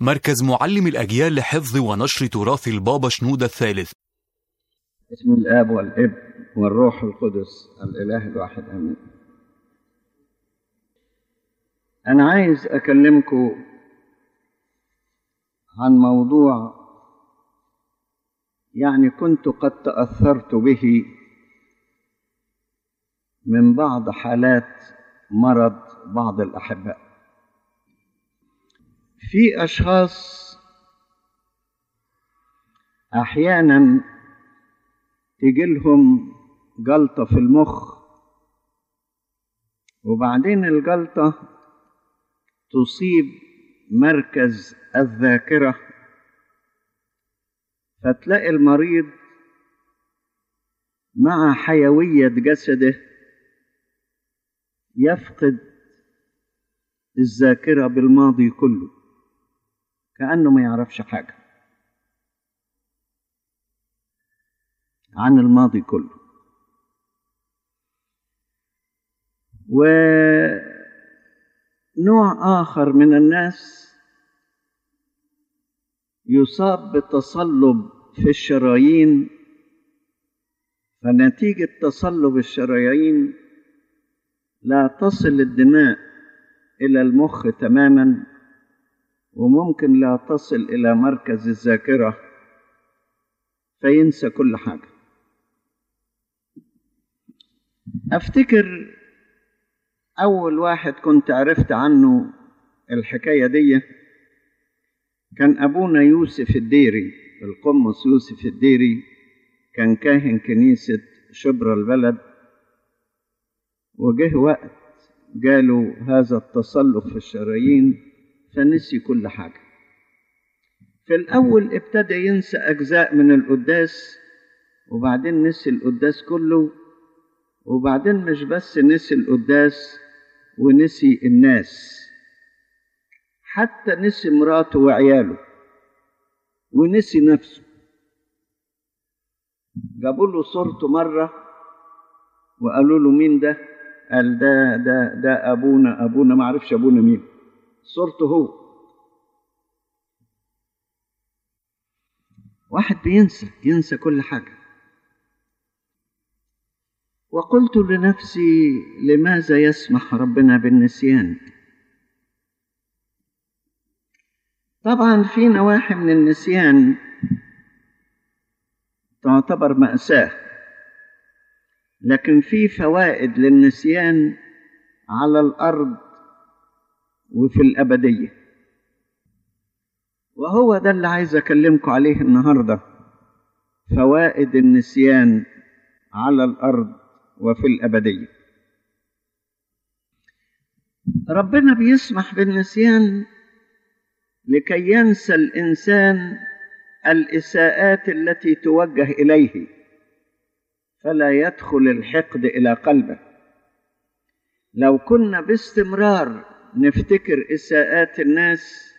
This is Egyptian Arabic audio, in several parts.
مركز معلم الأجيال لحفظ ونشر تراث البابا شنودة الثالث بسم الآب والابن والروح القدس الإله الواحد آمين أنا عايز أكلمكم عن موضوع يعني كنت قد تأثرت به من بعض حالات مرض بعض الأحباء في أشخاص أحيانا تيجي لهم جلطة في المخ وبعدين الجلطة تصيب مركز الذاكرة فتلاقي المريض مع حيوية جسده يفقد الذاكرة بالماضي كله كأنه ما يعرفش حاجة عن الماضي كله ونوع آخر من الناس يصاب بتصلب في الشرايين فنتيجة تصلب الشرايين لا تصل الدماء إلى المخ تماما وممكن لا تصل إلى مركز الذاكرة فينسى كل حاجة أفتكر أول واحد كنت عرفت عنه الحكاية دي كان أبونا يوسف الديري القمص يوسف الديري كان كاهن كنيسة شبرا البلد وجه وقت جاله هذا التصلب في الشرايين فنسي كل حاجة في الأول ابتدى ينسى أجزاء من القداس وبعدين نسي القداس كله وبعدين مش بس نسي القداس ونسي الناس حتى نسي مراته وعياله ونسي نفسه جابوا له صورته مرة وقالوا له مين ده قال ده ده ده أبونا أبونا ما عرفش أبونا مين صورته هو واحد بينسى ينسى كل حاجة وقلت لنفسي لماذا يسمح ربنا بالنسيان طبعا في نواحي من النسيان تعتبر مأساة لكن في فوائد للنسيان على الأرض وفي الأبدية وهو ده اللي عايز أكلمكم عليه النهاردة فوائد النسيان على الأرض وفي الأبدية ربنا بيسمح بالنسيان لكي ينسى الإنسان الإساءات التي توجه إليه فلا يدخل الحقد إلى قلبه لو كنا باستمرار نفتكر إساءات الناس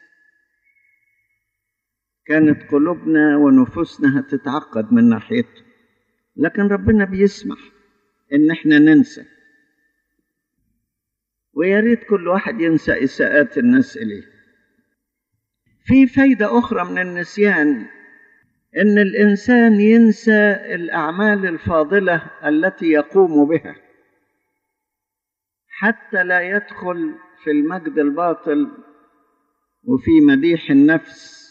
كانت قلوبنا ونفوسنا هتتعقد من ناحيته لكن ربنا بيسمح ان احنا ننسى ويا ريت كل واحد ينسى اساءات الناس اليه في فايده اخرى من النسيان ان الانسان ينسى الاعمال الفاضله التي يقوم بها حتى لا يدخل في المجد الباطل وفي مديح النفس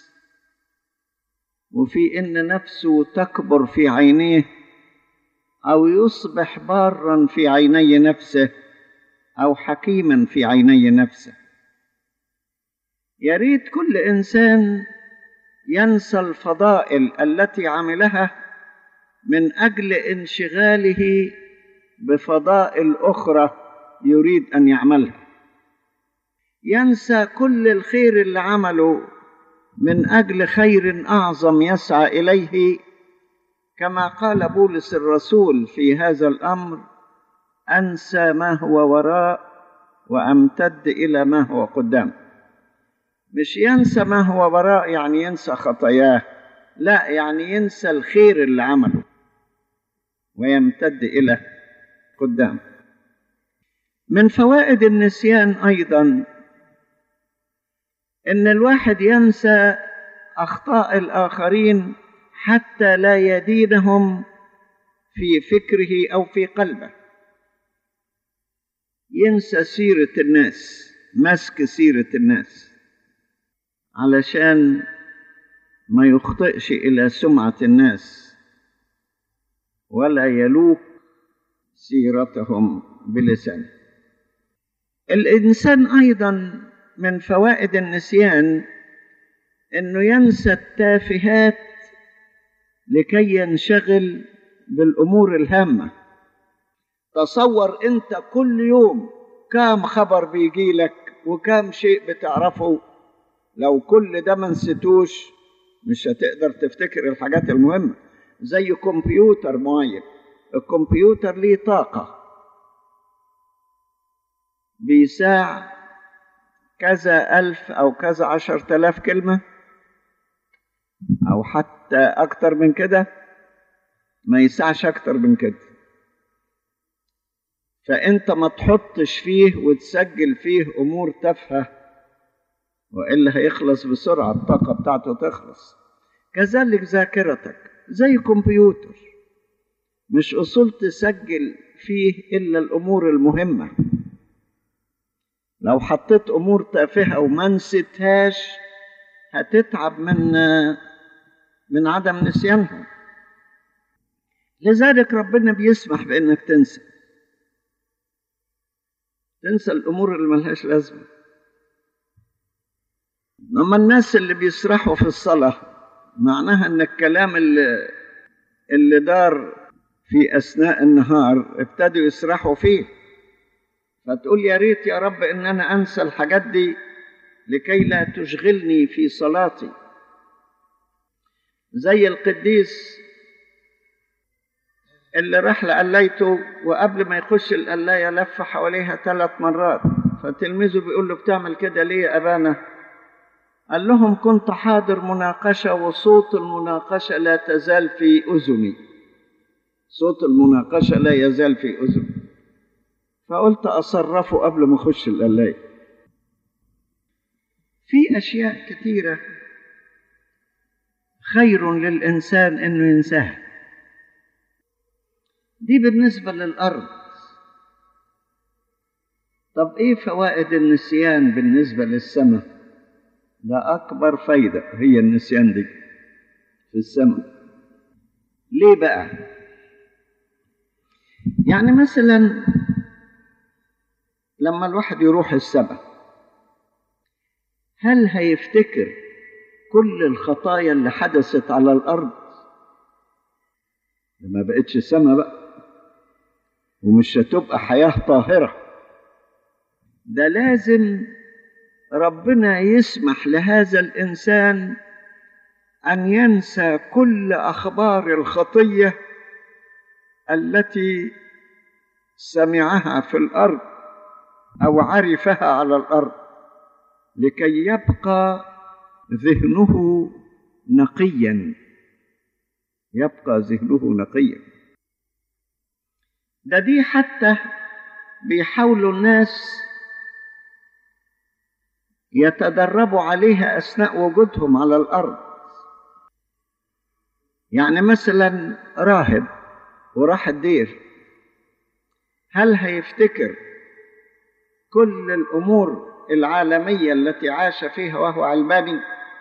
وفي ان نفسه تكبر في عينيه او يصبح بارا في عيني نفسه او حكيما في عيني نفسه يا ريت كل انسان ينسى الفضائل التي عملها من اجل انشغاله بفضائل اخرى يريد ان يعملها ينسى كل الخير اللي عمله من اجل خير اعظم يسعى اليه كما قال بولس الرسول في هذا الامر انسى ما هو وراء وامتد الى ما هو قدام مش ينسى ما هو وراء يعني ينسى خطاياه لا يعني ينسى الخير اللي عمله ويمتد الى قدام من فوائد النسيان ايضا ان الواحد ينسى اخطاء الاخرين حتى لا يدينهم في فكره او في قلبه ينسى سيره الناس مسك سيره الناس علشان ما يخطئش الى سمعه الناس ولا يلوك سيرتهم بلسانه الانسان ايضا من فوائد النسيان انه ينسى التافهات لكي ينشغل بالامور الهامه تصور انت كل يوم كام خبر بيجي لك وكام شيء بتعرفه لو كل ده ما نسيتوش مش هتقدر تفتكر الحاجات المهمه زي كمبيوتر معين الكمبيوتر ليه طاقه بيساع كذا ألف أو كذا عشر تلاف كلمة أو حتى أكتر من كده ما يسعش أكتر من كده فأنت ما تحطش فيه وتسجل فيه أمور تافهة وإلا هيخلص بسرعة الطاقة بتاعته تخلص كذلك ذاكرتك زي كمبيوتر مش أصول تسجل فيه إلا الأمور المهمة لو حطيت امور تافهه وما نسيتهاش هتتعب من من عدم نسيانها لذلك ربنا بيسمح بانك تنسى تنسى الامور اللي ملهاش لازمه اما الناس اللي بيسرحوا في الصلاه معناها ان الكلام اللي اللي دار في اثناء النهار ابتدوا يسرحوا فيه فتقول يا ريت يا رب ان انا انسى الحاجات دي لكي لا تشغلني في صلاتي زي القديس اللي راح لقلايته وقبل ما يخش القلاية لف حواليها ثلاث مرات فتلميذه بيقول له بتعمل كده ليه يا أبانا قال لهم كنت حاضر مناقشة وصوت المناقشة لا تزال في أذني صوت المناقشة لا يزال في أذني فقلت أصرفه قبل ما أخش القلاية في أشياء كثيرة خير للإنسان إنه ينساها دي بالنسبة للأرض طب إيه فوائد النسيان بالنسبة للسماء ده أكبر فايدة هي النسيان دي في السماء ليه بقى يعني مثلا لما الواحد يروح السماء هل هيفتكر كل الخطايا اللي حدثت على الأرض ما بقتش سما بقى ومش هتبقى حياة طاهرة ده لازم ربنا يسمح لهذا الإنسان أن ينسى كل أخبار الخطية التي سمعها في الأرض أو عرفها على الأرض لكي يبقى ذهنه نقيا يبقى ذهنه نقيا ده دي حتى بيحاولوا الناس يتدربوا عليها اثناء وجودهم على الارض يعني مثلا راهب وراح الدير هل هيفتكر كل الامور العالميه التي عاش فيها وهو علماني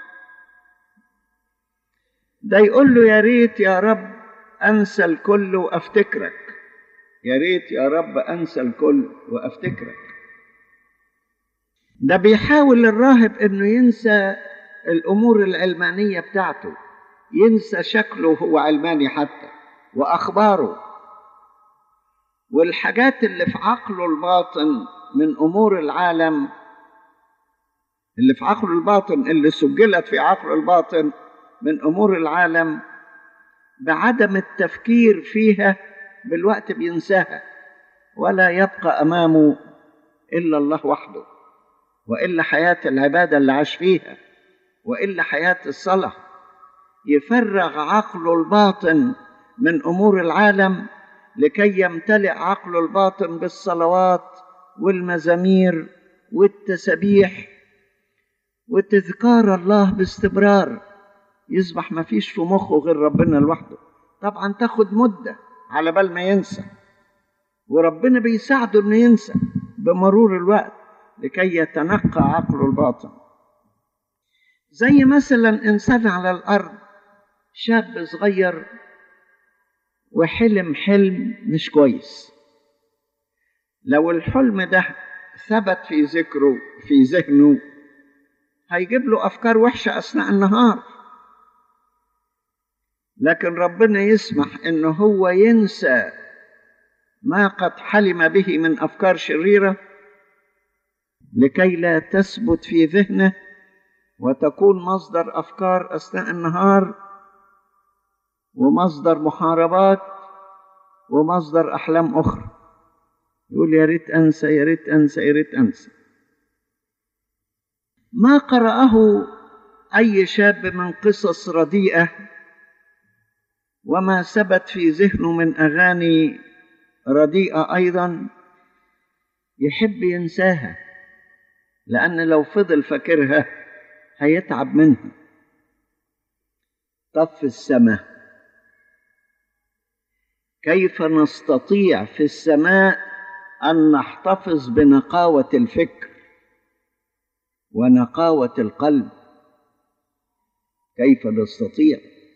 ده يقول له يا ريت يا رب انسى الكل وافتكرك يا ريت يا رب انسى الكل وافتكرك ده بيحاول الراهب انه ينسى الامور العلمانيه بتاعته ينسى شكله هو علماني حتى واخباره والحاجات اللي في عقله الباطن من امور العالم اللي في عقله الباطن اللي سجلت في عقله الباطن من امور العالم بعدم التفكير فيها بالوقت بينساها ولا يبقى امامه الا الله وحده والا حياه العباده اللي عاش فيها والا حياه الصلاه يفرغ عقله الباطن من امور العالم لكي يمتلئ عقله الباطن بالصلوات والمزامير والتسبيح وتذكار الله باستمرار يصبح ما فيش في مخه غير ربنا لوحده طبعا تاخد مدة على بال ما ينسى وربنا بيساعده انه ينسى بمرور الوقت لكي يتنقى عقله الباطن زي مثلا انسان على الارض شاب صغير وحلم حلم مش كويس لو الحلم ده ثبت في ذكره في ذهنه هيجيب له افكار وحشه اثناء النهار لكن ربنا يسمح انه هو ينسى ما قد حلم به من افكار شريره لكي لا تثبت في ذهنه وتكون مصدر افكار اثناء النهار ومصدر محاربات ومصدر احلام اخرى يقول يا ريت انسى يا ريت انسى يا ريت انسى ما قرأه أي شاب من قصص رديئة وما ثبت في ذهنه من أغاني رديئة أيضا يحب ينساها لأن لو فضل فاكرها هيتعب منها طف السماء كيف نستطيع في السماء أن نحتفظ بنقاوة الفكر ونقاوة القلب كيف نستطيع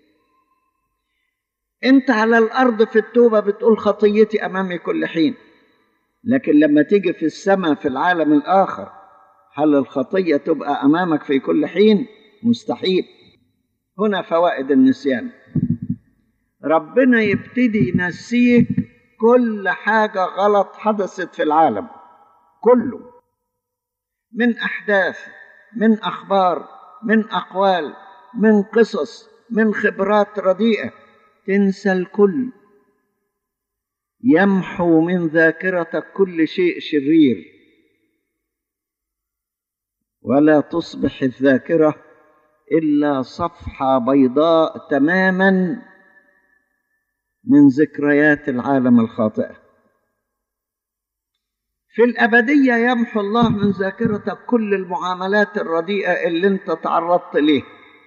انت على الارض في التوبة بتقول خطيتي امامي كل حين لكن لما تيجي في السماء في العالم الاخر هل الخطية تبقى امامك في كل حين مستحيل هنا فوائد النسيان ربنا يبتدي ينسيك كل حاجة غلط حدثت في العالم كله من احداث من اخبار من اقوال من قصص من خبرات رديئه تنسى الكل يمحو من ذاكرتك كل شيء شرير ولا تصبح الذاكره الا صفحه بيضاء تماما من ذكريات العالم الخاطئه في الأبدية يمحو الله من ذاكرتك كل المعاملات الرديئة اللي انت تعرضت ليه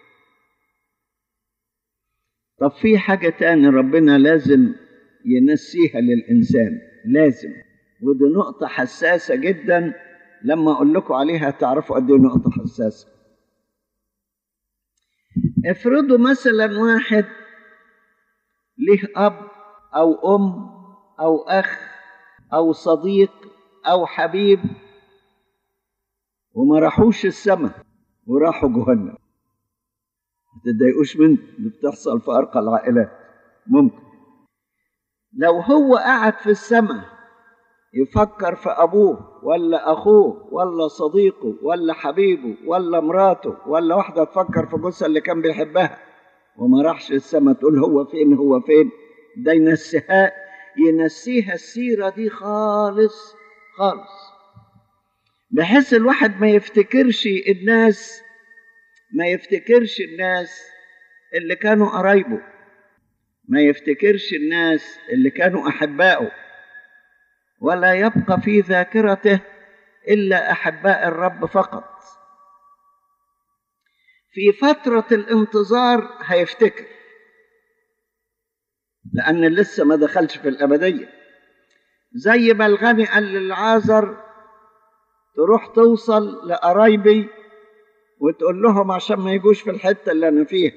طب في حاجة تاني ربنا لازم ينسيها للإنسان لازم ودي نقطة حساسة جدا لما أقول لكم عليها تعرفوا قد إيه نقطة حساسة افرضوا مثلا واحد له أب أو أم أو أخ أو صديق أو حبيب وما راحوش السماء وراحوا جهنم ما تتضايقوش من اللي بتحصل في أرقى العائلات ممكن لو هو قعد في السماء يفكر في أبوه ولا أخوه ولا صديقه ولا حبيبه ولا مراته ولا واحدة تفكر في جوزها اللي كان بيحبها وما راحش السماء تقول هو فين هو فين ده ينسيها ينسيها السيرة دي خالص خالص بحيث الواحد ما يفتكرش الناس ما يفتكرش الناس اللي كانوا قرايبه ما يفتكرش الناس اللي كانوا احبائه ولا يبقى في ذاكرته الا احباء الرب فقط في فتره الانتظار هيفتكر لان لسه ما دخلش في الابديه زي ما الغني قال للعازر تروح توصل لقرايبي وتقول لهم عشان ما يجوش في الحته اللي انا فيها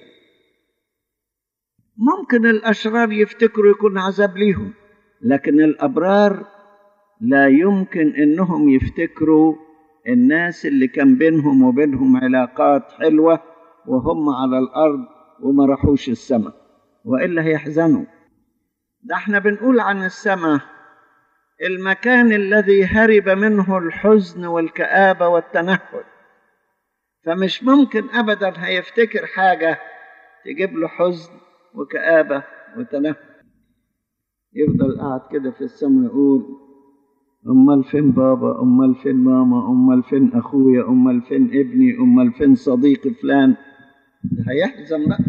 ممكن الاشرار يفتكروا يكون عذاب ليهم لكن الابرار لا يمكن انهم يفتكروا الناس اللي كان بينهم وبينهم علاقات حلوه وهم على الارض وما راحوش السماء والا هيحزنوا ده احنا بنقول عن السماء المكان الذي هرب منه الحزن والكآبة والتنهد فمش ممكن أبدا هيفتكر حاجة تجيب له حزن وكآبة وتنهد يفضل قاعد كده في السماء يقول أمال فين بابا أمال فين ماما أمال فين أخويا أمال فين ابني أمال فين صديقي فلان ده هيحزن بقى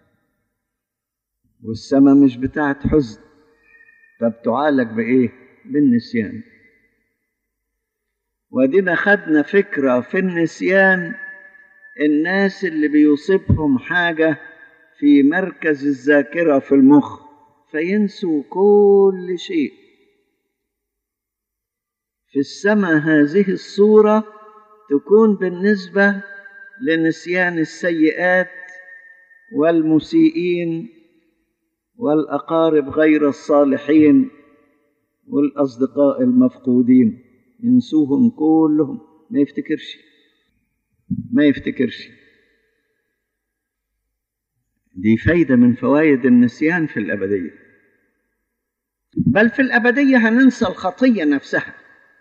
والسماء مش بتاعت حزن طب تعالج بإيه؟ الناس اللي بيصيبهم حاجة في مركز الذاكرة في المخ فينسوا كل شيء في السماء هذه الصورة تكون بالنسبة لنسيان السيئات والمسيئين والأقارب غير الصالحين والأصدقاء المفقودين ينسوهم كلهم ما يفتكرش ما يفتكرش دي فايدة من فوائد النسيان في الأبدية بل في الأبدية هننسى الخطية نفسها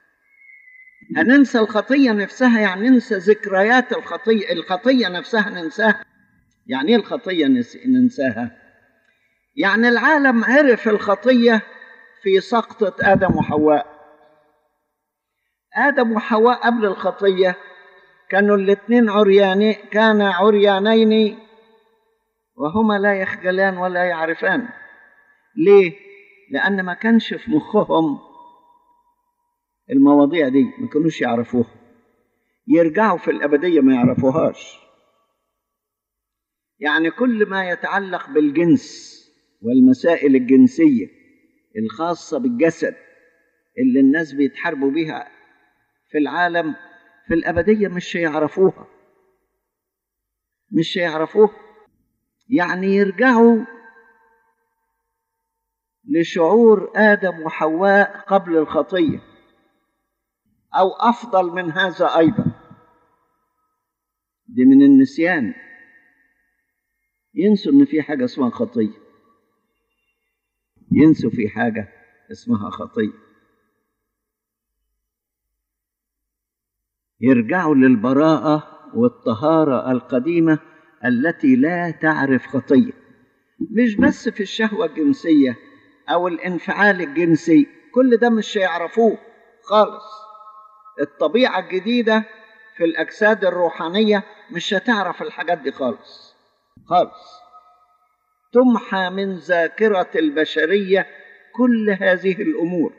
هننسى الخطية نفسها يعني ننسى ذكريات الخطية الخطية نفسها ننساها يعني ايه الخطية ننساها يعني العالم عرف الخطية في سقطة آدم وحواء آدم وحواء قبل الخطية كانوا الاثنين عريانين كان عريانين وهما لا يخجلان ولا يعرفان ليه؟ لأن ما كانش في مخهم المواضيع دي ما كانوش يعرفوها يرجعوا في الأبدية ما يعرفوهاش يعني كل ما يتعلق بالجنس والمسائل الجنسية الخاصة بالجسد اللي الناس بيتحاربوا بيها في العالم في الأبدية مش هيعرفوها مش هيعرفوها يعني يرجعوا لشعور آدم وحواء قبل الخطية أو أفضل من هذا أيضا دي من النسيان ينسوا إن في حاجة اسمها خطية ينسوا في حاجة اسمها خطية يرجعوا للبراءة والطهارة القديمة التي لا تعرف خطية مش بس في الشهوة الجنسية أو الانفعال الجنسي كل ده مش هيعرفوه خالص الطبيعة الجديدة في الأجساد الروحانية مش هتعرف الحاجات دي خالص خالص تمحى من ذاكرة البشرية كل هذه الأمور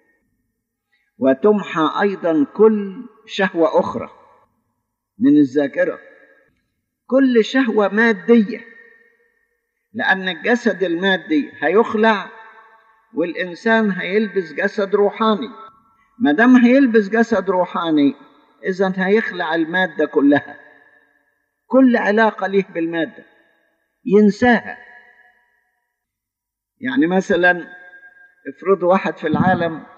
وتمحى أيضا كل شهوة أخرى من الذاكرة كل شهوة مادية لأن الجسد المادي هيخلع والإنسان هيلبس جسد روحاني ما دام هيلبس جسد روحاني إذا هيخلع المادة كلها كل علاقة ليه بالمادة ينساها يعني مثلا افرضوا واحد في العالم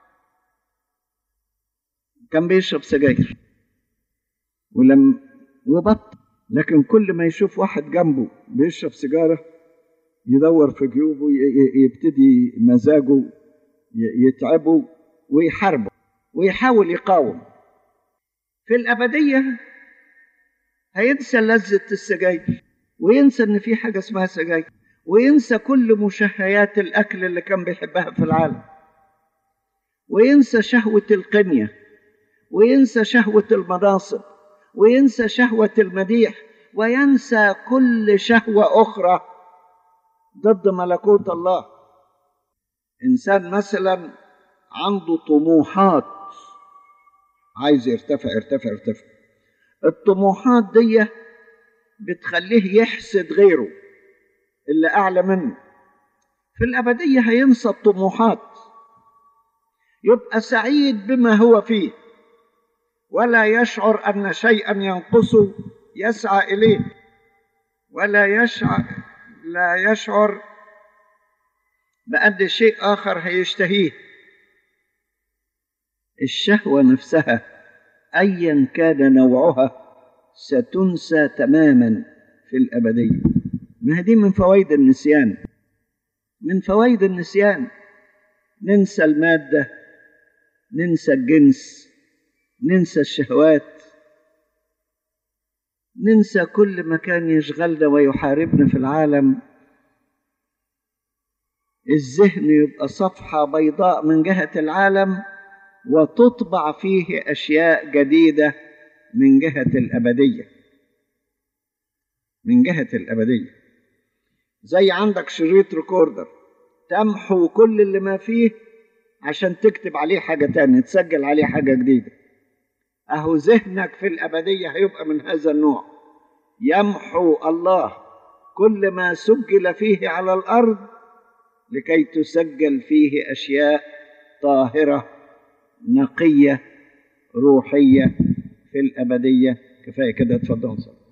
كان بيشرب سجاير ولم وبطل لكن كل ما يشوف واحد جنبه بيشرب سيجارة يدور في جيوبه يبتدي مزاجه يتعبه ويحاربه ويحاول يقاوم في الأبدية هينسى لذة السجاير وينسى إن في حاجة اسمها سجاير وينسى كل مشهيات الأكل اللي كان بيحبها في العالم وينسى شهوة القنية وينسى شهوة المناصب وينسى شهوة المديح وينسى كل شهوة أخرى ضد ملكوت الله إنسان مثلا عنده طموحات عايز يرتفع يرتفع يرتفع الطموحات دي بتخليه يحسد غيره اللي أعلى منه في الأبدية هينسى الطموحات يبقى سعيد بما هو فيه ولا يشعر أن شيئا ينقصه يسعى إليه ولا يشعر لا يشعر بأن شيء آخر هيشتهيه الشهوة نفسها أيا كان نوعها ستنسى تماما في الأبدية ما دي من فوائد النسيان من فوائد النسيان ننسى المادة ننسى الجنس ننسى الشهوات ننسى كل ما كان يشغلنا ويحاربنا في العالم الذهن يبقى صفحة بيضاء من جهة العالم وتطبع فيه أشياء جديدة من جهة الأبدية من جهة الأبدية زي عندك شريط ريكوردر تمحو كل اللي ما فيه عشان تكتب عليه حاجة تانية تسجل عليه حاجة جديدة أهو ذهنك في الأبدية هيبقى من هذا النوع يمحو الله كل ما سجل فيه على الارض لكي تسجل فيه اشياء طاهره نقيه روحيه في الابديه كفايه كده اتفضل صلي